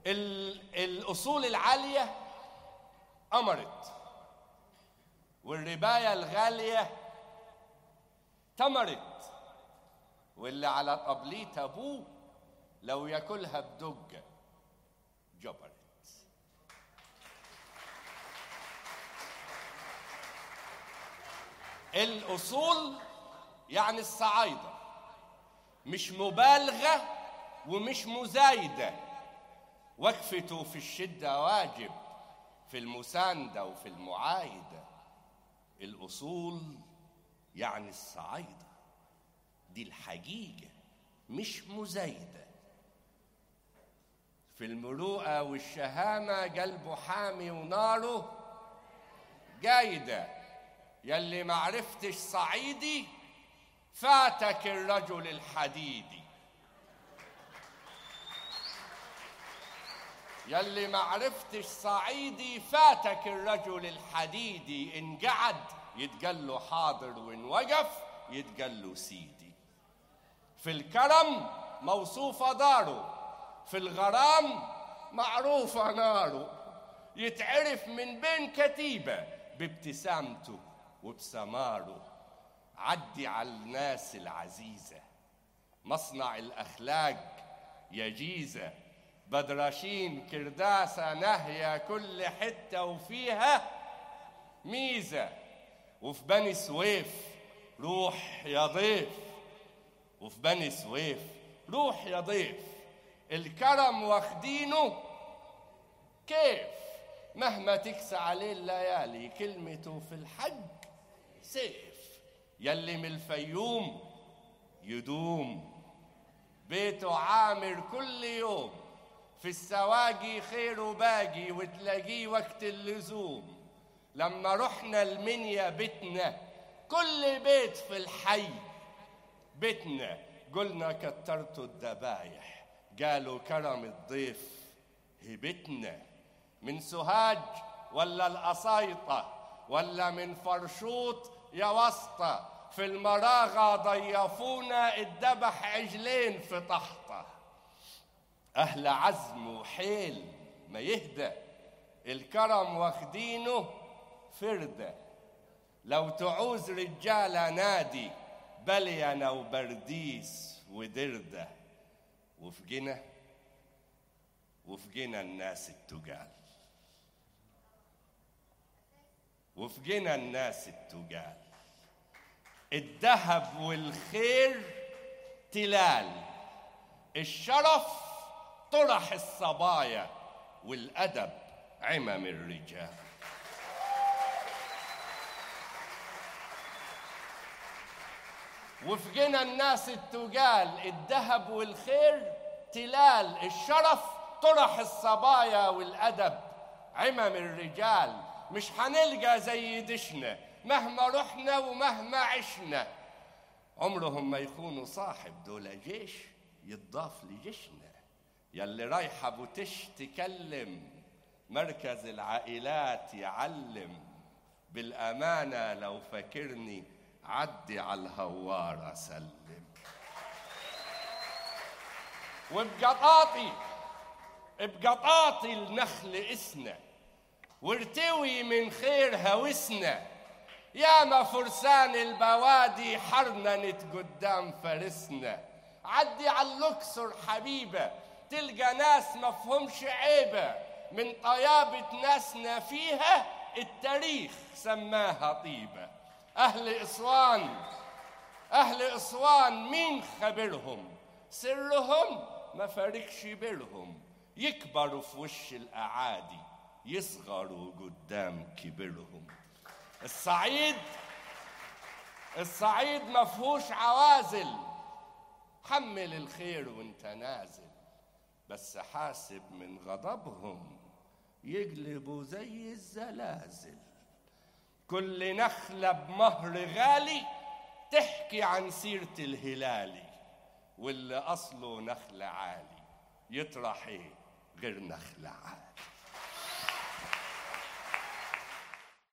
ال- الاصول العاليه امرت والربايه الغاليه تمرت واللي على طبليه ابوه لو ياكلها بدجه جبرت الاصول يعني الصعايده مش مبالغه ومش مزايده وقفته في الشده واجب في المسانده وفي المعايده الاصول يعني الصعايده دي الحقيقه مش مزايده في المروءه والشهامه قلبه حامي وناره جايده يلي معرفتش صعيدي فاتك الرجل الحديدي يلي معرفتش صعيدي فاتك الرجل الحديدي ان قعد يتقال له حاضر وان وقف يتقال له سيدي في الكرم موصوفة داره في الغرام معروفة ناره يتعرف من بين كتيبة بابتسامته وبسماره عدي على الناس العزيزة مصنع الأخلاق يا جيزة بدرشين كرداسة نهية كل حتة وفيها ميزة وفي بني سويف روح يا ضيف وفي بني سويف روح يا ضيف الكرم واخدينه كيف مهما تكسى عليه الليالي كلمته في الحج سيف يلي من الفيوم يدوم بيته عامر كل يوم في السواقي خير باقي وتلاقيه وقت اللزوم لما رحنا المنيا بيتنا كل بيت في الحي بيتنا قلنا كترتوا الذبايح قالوا كرم الضيف هبتنا من سوهاج ولا القصايطة ولا من فرشوط يا وسطة في المراغة ضيفونا اتذبح عجلين في طحطة أهل عزم وحيل ما يهدى الكرم واخدينه فردة لو تعوز رجالة نادي بلينة وبرديس ودردة وفي جنة وفي جنة الناس التجال وفي جنة الناس التجال الذهب والخير تلال الشرف طرح الصبايا والأدب عمم الرجال وفي جنى الناس التجال الذهب والخير تلال الشرف طرح الصبايا والأدب عمم الرجال مش هنلقى زي دشنا مهما رحنا ومهما عشنا عمرهم ما يكونوا صاحب دول جيش يتضاف لجيشنا يلي رايحة بوتش تكلم مركز العائلات يعلم بالأمانة لو فاكرني عدي على الهوارة سلم وبقطاطي بقطاطي النخل اسنا وارتوي من خير هوسنا ياما فرسان البوادي حرننت قدام فارسنا عدي على الاقصر حبيبه تلقى ناس مفهومش عيبه من طيابه ناسنا فيها التاريخ سماها طيبه اهل اسوان اهل اسوان مين خبرهم سرهم ما فارقش بيرهم يكبروا في وش الاعادي يصغروا قدام كبرهم الصعيد الصعيد مفهوش عوازل حمل الخير وانت نازل بس حاسب من غضبهم يقلبوا زي الزلازل كل نخلة بمهر غالي تحكي عن سيرة الهلالي واللي أصله نخل عالي يطرح إيه غير نخل عالي